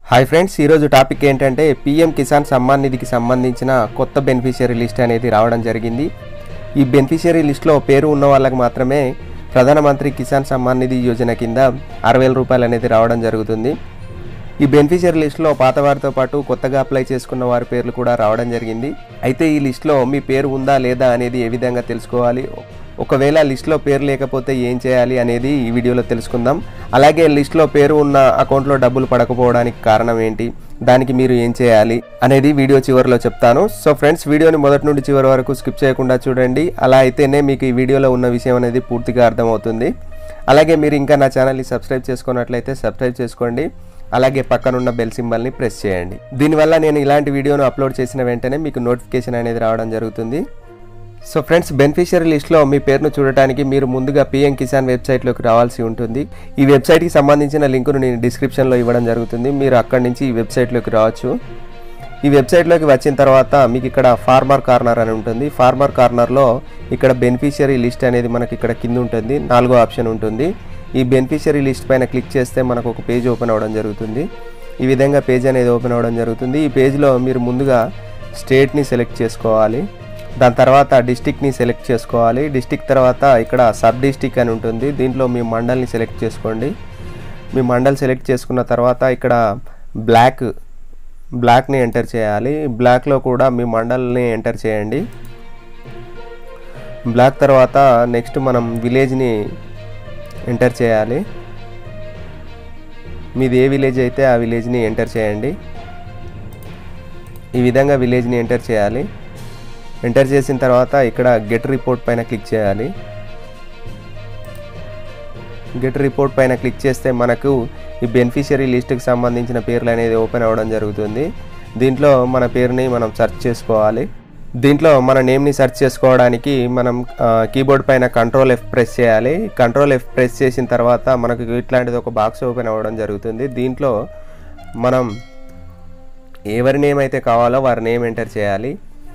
hi friends ఈరోజు topic ఏంటంటే PM Kisan Samman నిధికి సంబంధించిన కొత్త బెనిఫిషియరీ లిస్ట్ అనేది రావడం జరిగింది ఈ బెనిఫిషియరీ లిస్ట్లో పేరు ఉన్న వాళ్ళకి మాత్రమే ప్రధానమంత్రి కిసాన్ సమ్మాన్ నిధి యోజన కింద అరవై వేల రూపాయలు అనేది రావడం జరుగుతుంది ఈ బెనిఫిషియరీ లిస్ట్లో పాత వారితో పాటు కొత్తగా అప్లై చేసుకున్న వారి పేర్లు కూడా రావడం జరిగింది అయితే ఈ లిస్ట్లో మీ పేరు ఉందా లేదా అనేది ఏ విధంగా తెలుసుకోవాలి ఒకవేళ లిస్ట్లో పేరు లేకపోతే ఏం చేయాలి అనేది ఈ వీడియోలో తెలుసుకుందాం అలాగే లిస్ట్లో పేరు ఉన్న అకౌంట్లో డబ్బులు పడకపోవడానికి కారణం ఏంటి దానికి మీరు ఏం చేయాలి అనేది వీడియో చివరిలో చెప్తాను సో ఫ్రెండ్స్ వీడియోని మొదటి నుండి చివరి వరకు స్కిప్ చేయకుండా చూడండి అలా అయితేనే మీకు ఈ వీడియోలో ఉన్న విషయం అనేది పూర్తిగా అర్థమవుతుంది అలాగే మీరు ఇంకా నా ఛానల్ని సబ్స్క్రైబ్ చేసుకున్నట్లయితే సబ్స్క్రైబ్ చేసుకోండి అలాగే పక్కనున్న బెల్ సింబల్ని ప్రెస్ చేయండి దీనివల్ల నేను ఇలాంటి వీడియోను అప్లోడ్ చేసిన వెంటనే మీకు నోటిఫికేషన్ అనేది రావడం జరుగుతుంది సో ఫ్రెండ్స్ బెనిఫిషియరీ లిస్ట్లో మీ పేరును చూడటానికి మీరు ముందుగా పిఎం కిసాన్ వెబ్సైట్లోకి రావాల్సి ఉంటుంది ఈ వెబ్సైట్కి సంబంధించిన లింకును నేను డిస్క్రిప్షన్లో ఇవ్వడం జరుగుతుంది మీరు అక్కడి నుంచి ఈ వెబ్సైట్లోకి రావచ్చు ఈ వెబ్సైట్లోకి వచ్చిన తర్వాత మీకు ఇక్కడ ఫార్మర్ కార్నర్ అని ఉంటుంది ఫార్మర్ కార్నర్లో ఇక్కడ బెనిఫిషియరీ లిస్ట్ అనేది మనకి ఇక్కడ కింద ఉంటుంది నాలుగో ఆప్షన్ ఉంటుంది ఈ బెనిఫిషియరీ లిస్ట్ పైన క్లిక్ చేస్తే మనకు ఒక పేజ్ ఓపెన్ అవ్వడం జరుగుతుంది ఈ విధంగా పేజ్ అనేది ఓపెన్ అవ్వడం జరుగుతుంది ఈ పేజ్లో మీరు ముందుగా స్టేట్ని సెలెక్ట్ చేసుకోవాలి దాని తర్వాత డిస్టిక్ని సెలెక్ట్ చేసుకోవాలి డిస్టిక్ తర్వాత ఇక్కడ సబ్ డిస్టిక్ అని ఉంటుంది దీంట్లో మీ మండల్ని సెలెక్ట్ చేసుకోండి మీ మండల్ సెలెక్ట్ చేసుకున్న తర్వాత ఇక్కడ బ్లాక్ బ్లాక్ని ఎంటర్ చేయాలి బ్లాక్లో కూడా మీ మండల్ని ఎంటర్ చేయండి బ్లాక్ తర్వాత నెక్స్ట్ మనం విలేజ్ని ఎంటర్ చేయాలి మీది ఏ విలేజ్ అయితే ఆ విలేజ్ని ఎంటర్ చేయండి ఈ విధంగా విలేజ్ని ఎంటర్ చేయాలి ఎంటర్ చేసిన తర్వాత ఇక్కడ గెట్ రిపోర్ట్ పైన క్లిక్ చేయాలి గెట్ రిపోర్ట్ పైన క్లిక్ చేస్తే మనకు ఈ బెనిఫిషియరీ లిస్ట్కి సంబంధించిన పేర్లు అనేది ఓపెన్ అవ్వడం జరుగుతుంది దీంట్లో మన పేరుని మనం సెర్చ్ చేసుకోవాలి దీంట్లో మన నేమ్ని సెర్చ్ చేసుకోవడానికి మనం కీబోర్డ్ పైన కంట్రోల్ ఎఫ్ ప్రెస్ చేయాలి కంట్రోల్ ఎఫ్ ప్రెస్ చేసిన తర్వాత మనకు ఇట్లాంటిది ఒక బాక్స్ ఓపెన్ అవ్వడం జరుగుతుంది దీంట్లో మనం ఎవరి నేమ్ అయితే కావాలో వారి నేమ్ ఎంటర్ చేయాలి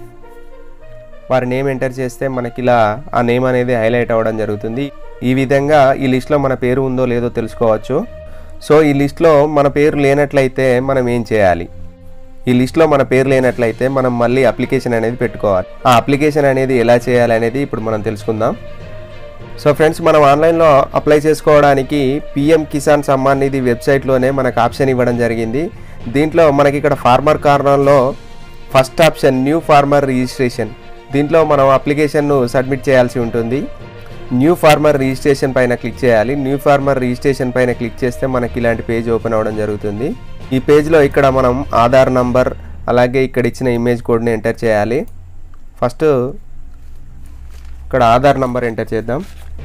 వారి నేమ్ ఎంటర్ చేస్తే మనకి ఇలా ఆ నేమ్ అనేది హైలైట్ అవ్వడం జరుగుతుంది ఈ విధంగా ఈ లిస్ట్లో మన పేరు ఉందో లేదో తెలుసుకోవచ్చు సో ఈ లిస్ట్లో మన పేరు లేనట్లయితే మనం ఏం చేయాలి ఈ లిస్ట్లో మన పేరు లేనట్లయితే మనం మళ్ళీ అప్లికేషన్ అనేది పెట్టుకోవాలి ఆ అప్లికేషన్ అనేది ఎలా చేయాలి అనేది ఇప్పుడు మనం తెలుసుకుందాం సో ఫ్రెండ్స్ మనం ఆన్లైన్లో అప్లై చేసుకోవడానికి పిఎం కిసాన్ సమ్మాన్ నిధి వెబ్సైట్లోనే మనకు ఆప్షన్ ఇవ్వడం జరిగింది దీంట్లో మనకి ఇక్కడ ఫార్మర్ కార్నర్లో first option new farmer registration దీంట్లో మనం అప్లికేషన్ను సబ్మిట్ చేయాల్సి ఉంటుంది న్యూ ఫార్మర్ రిజిస్ట్రేషన్ పైన క్లిక్ చేయాలి న్యూ ఫార్మర్ రిజిస్ట్రేషన్ పైన క్లిక్ చేస్తే మనకి ఇలాంటి పేజ్ ఓపెన్ అవ్వడం జరుగుతుంది ఈ పేజ్లో ఇక్కడ మనం ఆధార్ నంబర్ అలాగే ఇక్కడ ఇచ్చిన ఇమేజ్ కోడ్ని ఎంటర్ చేయాలి ఫస్ట్ ఇక్కడ ఆధార్ నంబర్ ఎంటర్ చేద్దాం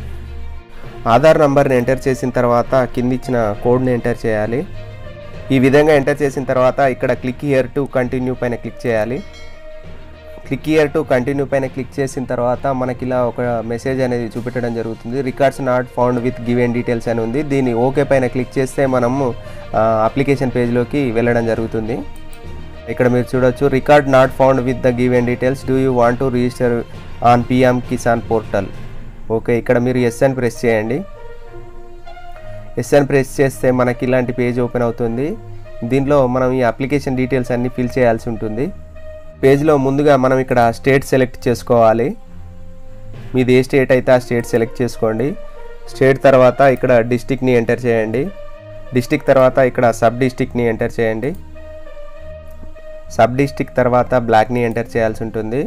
ఆధార్ నంబర్ని ఎంటర్ చేసిన తర్వాత కింద ఇచ్చిన కోడ్ని ఎంటర్ చేయాలి ఈ విధంగా ఎంటర్ చేసిన తర్వాత ఇక్కడ క్లిక్ హియర్ టు కంటిన్యూ పైన క్లిక్ చేయాలి క్లిక్ ఇయర్ టు కంటిన్యూ పైన క్లిక్ చేసిన తర్వాత మనకి ఇలా ఒక మెసేజ్ అనేది చూపెట్టడం జరుగుతుంది records not found with given details అని ఉంది దీన్ని ఓకే పైన క్లిక్ చేస్తే మనము అప్లికేషన్ పేజ్లోకి వెళ్ళడం జరుగుతుంది ఇక్కడ మీరు చూడొచ్చు record not found with the given details do you want to register on PM Kisan portal okay ఇక్కడ మీరు ఎస్ అని ప్రెస్ చేయండి ఎస్ అని ప్రెస్ చేస్తే మనకి ఇలాంటి పేజ్ ఓపెన్ అవుతుంది దీంట్లో మనం ఈ అప్లికేషన్ డీటెయిల్స్ అన్నీ ఫిల్ చేయాల్సి ఉంటుంది పేజ్లో ముందుగా మనం ఇక్కడ స్టేట్ సెలెక్ట్ చేసుకోవాలి మీది ఏ స్టేట్ అయితే ఆ స్టేట్ సెలెక్ట్ చేసుకోండి స్టేట్ తర్వాత ఇక్కడ డిస్టిక్ని ఎంటర్ చేయండి డిస్టిక్ తర్వాత ఇక్కడ సబ్ డిస్టిక్ని ఎంటర్ చేయండి సబ్ డిస్టిక్ తర్వాత బ్లాక్ని ఎంటర్ చేయాల్సి ఉంటుంది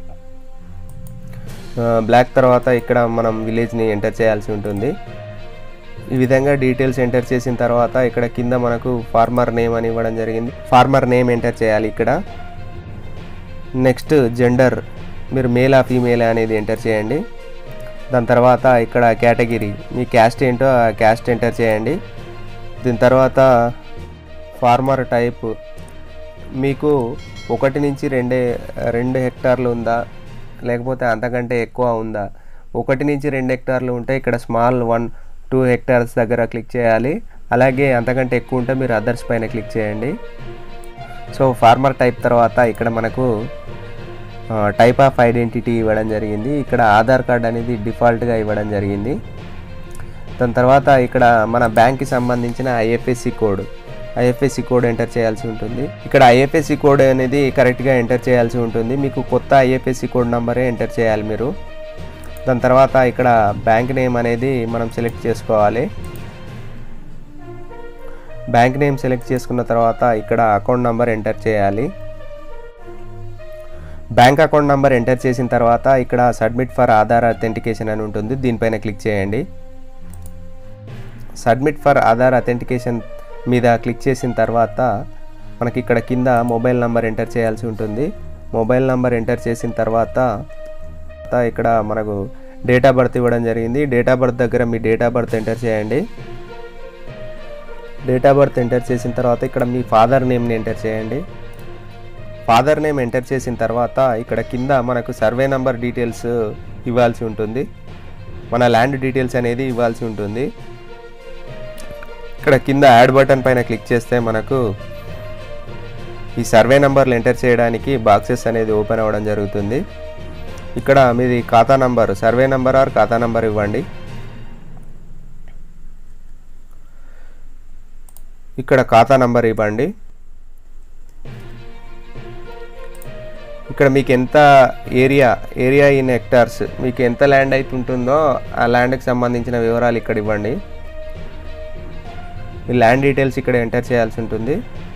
బ్లాక్ తర్వాత ఇక్కడ మనం విలేజ్ని ఎంటర్ చేయాల్సి ఉంటుంది ఈ విధంగా డీటెయిల్స్ ఎంటర్ చేసిన తర్వాత ఇక్కడ కింద మనకు ఫార్మర్ నేమ్ అని ఇవ్వడం జరిగింది ఫార్మర్ నేమ్ ఎంటర్ చేయాలి ఇక్కడ నెక్స్ట్ జెండర్ మీరు మేలా ఫీమేలా అనేది ఎంటర్ చేయండి దాని తర్వాత ఇక్కడ కేటగిరీ మీ క్యాస్ట్ ఏంటో ఆ క్యాస్ట్ ఎంటర్ చేయండి దీని తర్వాత ఫార్మర్ టైప్ మీకు ఒకటి నుంచి రెండే రెండు హెక్టార్లు ఉందా లేకపోతే అంతకంటే ఎక్కువ ఉందా ఒకటి నుంచి రెండు హెక్టార్లు ఉంటే ఇక్కడ స్మాల్ వన్ టూ హెక్టార్స్ దగ్గర క్లిక్ చేయాలి అలాగే అంతకంటే ఎక్కువ ఉంటే మీరు అదర్స్ పైన క్లిక్ చేయండి సో ఫార్మర్ టైప్ తర్వాత ఇక్కడ మనకు టైప్ ఆఫ్ ఐడెంటిటీ ఇవ్వడం జరిగింది ఇక్కడ ఆధార్ కార్డ్ అనేది డిఫాల్ట్గా ఇవ్వడం జరిగింది దాని తర్వాత ఇక్కడ మన బ్యాంక్కి సంబంధించిన IFSC code IFSC code enter చేయాల్సి ఉంటుంది ఇక్కడ ఐఎఫ్ఎస్సి కోడ్ అనేది కరెక్ట్గా ఎంటర్ చేయాల్సి ఉంటుంది మీకు కొత్త ఐఎఫ్ఎస్సి కోడ్ నెంబరే ఎంటర్ చేయాలి మీరు దాని తర్వాత ఇక్కడ బ్యాంక్ నేమ్ అనేది మనం సెలెక్ట్ చేసుకోవాలి బ్యాంక్ నేమ్ సెలెక్ట్ చేసుకున్న తర్వాత ఇక్కడ అకౌంట్ నెంబర్ ఎంటర్ చేయాలి బ్యాంక్ అకౌంట్ నెంబర్ ఎంటర్ చేసిన తర్వాత ఇక్కడ సబ్మిట్ ఫర్ ఆధార్ అథెంటికేషన్ అని ఉంటుంది దీనిపైన క్లిక్ చేయండి సబ్మిట్ ఫర్ ఆధార్ అథెంటికేషన్ మీద క్లిక్ చేసిన తర్వాత మనకి ఇక్కడ కింద మొబైల్ నెంబర్ ఎంటర్ చేయాల్సి ఉంటుంది మొబైల్ నెంబర్ ఎంటర్ చేసిన తర్వాత ఇక్కడ మనకు డేట్ ఆఫ్ బర్త్ ఇవ్వడం జరిగింది డేట్ ఆఫ్ బర్త్ దగ్గర మీ డేట్ ఆఫ్ బర్త్ ఎంటర్ చేయండి డేట్ ఆఫ్ బర్త్ ఎంటర్ చేసిన తర్వాత ఇక్కడ మీ ఫాదర్ నేమ్ని ఎంటర్ చేయండి ఫాదర్ నేమ్ ఎంటర్ చేసిన తర్వాత ఇక్కడ కింద మనకు సర్వే నెంబర్ డీటెయిల్స్ ఇవ్వాల్సి ఉంటుంది మన ల్యాండ్ డీటెయిల్స్ అనేది ఇవ్వాల్సి ఉంటుంది ఇక్కడ కింద యాడ్ బటన్ పైన క్లిక్ చేస్తే మనకు ఈ సర్వే నెంబర్లు ఎంటర్ చేయడానికి బాక్సెస్ అనేది ఓపెన్ అవ్వడం జరుగుతుంది ఇక్కడ మీది ఖాతా నంబర్ సర్వే నెంబర్ ఆర్ ఖాతా నంబర్ ఇవ్వండి ఇక్కడ ఖాతా నంబర్ ఇవ్వండి ఇక్కడ మీకు ఎంత ఏరియా ఏరియా ఇన్ హెక్టార్స్ మీకు ఎంత ల్యాండ్ అయితే ఉంటుందో ఆ ల్యాండ్కి సంబంధించిన వివరాలు ఇక్కడ ఇవ్వండి మీ ల్యాండ్ డీటెయిల్స్ ఇక్కడ ఎంటర్ చేయాల్సి ఉంటుంది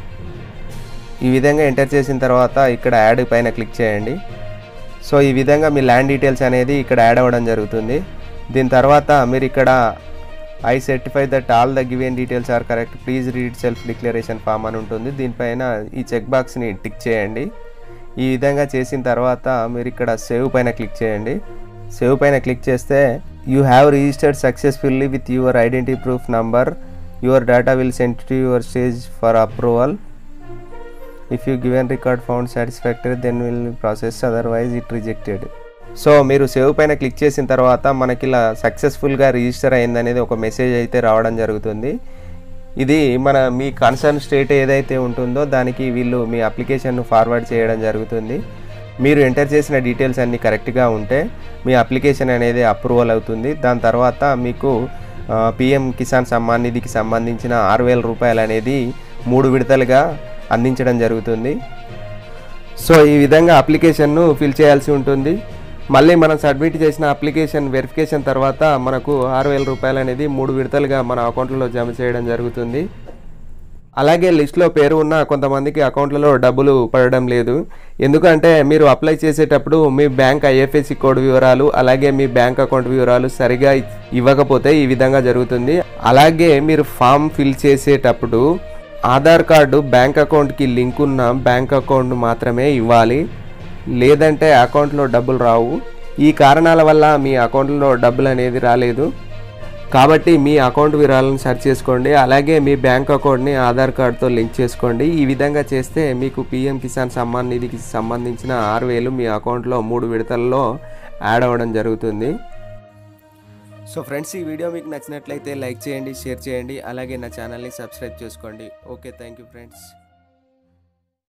ఈ విధంగా ఎంటర్ చేసిన తర్వాత ఇక్కడ యాడ్ పైన క్లిక్ చేయండి సో ఈ విధంగా మీ ల్యాండ్ డీటెయిల్స్ అనేది ఇక్కడ యాడ్ అవ్వడం జరుగుతుంది దీని తర్వాత మీరు ఇక్కడ I certify that all the given details are correct please read self declaration form అని ఉంటుంది దీనిపైన ఈ చెక్ బాక్స్ని టిక్ చేయండి ఈ విధంగా చేసిన తర్వాత మీరు ఇక్కడ సేవ్ పైన క్లిక్ చేయండి సేవ్ పైన క్లిక్ చేస్తే you have registered successfully with your identity proof number your data will send to your stage for approval if you given record found satisfactory then will process otherwise it rejected so మీరు save పైన click చేసిన తర్వాత మనకి ఇలా సక్సెస్ఫుల్గా register అయిందనేది ఒక message అయితే రావడం జరుగుతుంది ఇది మన మీ కన్సర్న్ స్టేట్ ఏదైతే ఉంటుందో దానికి వీళ్ళు మీ అప్లికేషన్ను ఫార్వర్డ్ చేయడం జరుగుతుంది మీరు ఎంటర్ చేసిన డీటెయిల్స్ అన్నీ కరెక్ట్గా ఉంటే మీ అప్లికేషన్ అనేది అప్రూవల్ అవుతుంది దాని తర్వాత మీకు పిఎం కిసాన్ సమ్మాన్ నిధికి సంబంధించిన ఆరు వేల రూపాయలు అనేది మూడు విడతలుగా అందించడం జరుగుతుంది సో ఈ విధంగా అప్లికేషన్ను ఫిల్ చేయాల్సి ఉంటుంది మళ్ళీ మనం సబ్మిట్ చేసిన అప్లికేషన్ వెరిఫికేషన్ తర్వాత మనకు ఆరు వేల రూపాయలు అనేది మూడు విడతలుగా మన అకౌంట్లో జమ చేయడం జరుగుతుంది అలాగే లిస్ట్లో పేరు ఉన్న కొంతమందికి అకౌంట్లలో డబ్బులు పడడం లేదు ఎందుకంటే మీరు అప్లై చేసేటప్పుడు మీ బ్యాంక్ ఐఎఫ్ఎస్సి కోడ్ వివరాలు అలాగే మీ బ్యాంక్ అకౌంట్ వివరాలు సరిగా ఇవ్వకపోతే ఈ విధంగా జరుగుతుంది అలాగే మీరు ఫామ్ ఫిల్ చేసేటప్పుడు ఆధార్ కార్డు బ్యాంక్ అకౌంట్కి లింక్ ఉన్న బ్యాంక్ అకౌంట్ మాత్రమే ఇవ్వాలి లేదంటే అకౌంట్లో డబ్బులు రావు ఈ కారణాల వల్ల మీ అకౌంట్లో డబ్బులు అనేది రాలేదు కాబట్టి మీ అకౌంట్ వివరాలను సెర్చ్ చేసుకోండి అలాగే మీ బ్యాంక్ అకౌంట్ని ఆధార్ కార్డ్తో లింక్ చేసుకోండి ఈ విధంగా చేస్తే మీకు పిఎం కిసాన్ సమ్మాన్ నిధికి సంబంధించిన ఆరు వేలు మీ అకౌంట్లో మూడు విడతల్లో యాడ్ అవ్వడం జరుగుతుంది సో ఫ్రెండ్స్ ఈ వీడియో మీకు నచ్చినట్లయితే లైక్ చేయండి షేర్ చేయండి అలాగే నా ఛానల్ని సబ్స్క్రైబ్ చేసుకోండి ఓకే థ్యాంక్ యూ ఫ్రెండ్స్